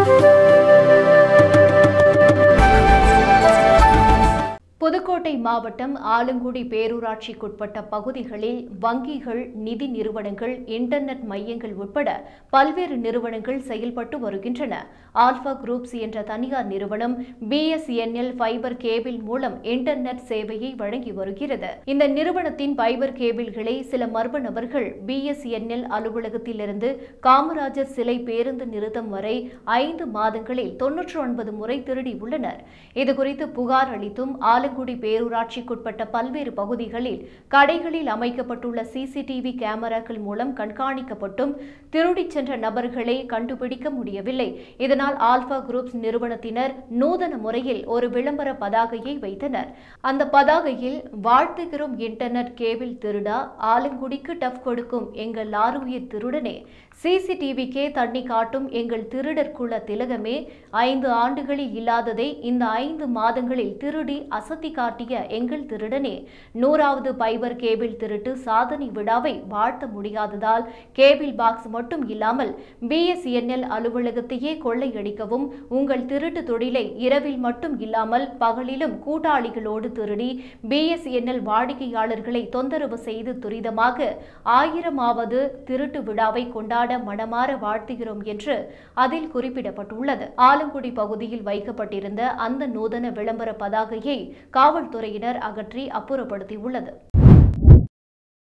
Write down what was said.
புதுக்கோட்டை மாவட்டம் ஆலங்குடி பேரூராட்சிக்குட்பட்ட பகுதிகளில் வங்கிகள் நிதி நிறுவனங்கள் இன்டர்நெட் மையங்கள் உட்பட பல்வேறு நிறுவனங்கள் செயல்பட்டு வருகின்றன ஆல்பா குரூப்ஸ் என்ற தனியார் நிறுவனம் பிஎஸ்என்எல் ஃபைபர் கேபிள் மூலம் இன்டர்நெட் சேவையை வழங்கி வருகிறது இந்த நிறுவனத்தின் ஃபைபர் கேபிள்களை சில மர்ம நபர்கள் பிஎஸ்என்எல் அலுவலகத்திலிருந்து காமராஜர் சிலை பேருந்து நிறுத்தம் வரை ஐந்து மாதங்களில் தொன்னூற்று ஒன்பது முறை திருடி உள்ளனர் இதுகுறித்து புகார் அளித்தும் ஆலங்குடி பேரூராட்சிக்குட்பட்ட பல்வேறு பகுதிகளில் கடைகளில் அமைக்கப்பட்டுள்ள சிசிடிவி கேமராக்கள் மூலம் கண்காணிக்கப்பட்டும் திருடிச் சென்ற நபர்களை கண்டுபிடிக்க முடியவில்லை இதனால் ஆல்பா குரூப்ஸ் நிறுவனத்தினர் நூதன முறையில் ஒரு விளம்பர பதாகையை வைத்தனர் அந்த பதாகையில் வாழ்த்துகிறோம் இன்டர்நெட் கேபிள் திருடா ஆலங்குடிக்கு டஃப் கொடுக்கும் எங்கள் லாருயிர் திருடனே சிசிடிவிக்கே தண்ணி காட்டும் எங்கள் திருடர் குல திலகமே ஐந்து ஆண்டுகளில் இல்லாததை இந்த ஐந்து மாதங்களில் திருடி அசத்தி காட்டிய எங்கள் திருடனே நூறாவது பைபர் கேபிள் திருட்டு சாதனை விழாவை வாழ்த்த முடியாததால் கேபிள் பாக்ஸ் மட்டும் இல்லாமல் பிஎஸ்என்எல் அலுவலகத்தையே கொள்ளையடிக்கவும் உங்கள் திருட்டு தொழிலை இரவில் மட்டும் இல்லாமல் பகலிலும் கூட்டாளிகளோடு திருடி பிஎஸ்என்எல் வாடிக்கையாளர்களை தொந்தரவு செய்து துரிதமாக ஆயிரமாவது திருட்டு விழாவை கொண்டாட மனமாற வாழ்த்துகிறோம் என்று அதில் குறிப்பிடப்பட்டுள்ளது ஆலங்குடி பகுதியில் வைக்கப்பட்டிருந்த அந்த நூதன விளம்பர பதாகையை காவல்துறையினர் அகற்றி அப்புறப்படுத்தியுள்ளது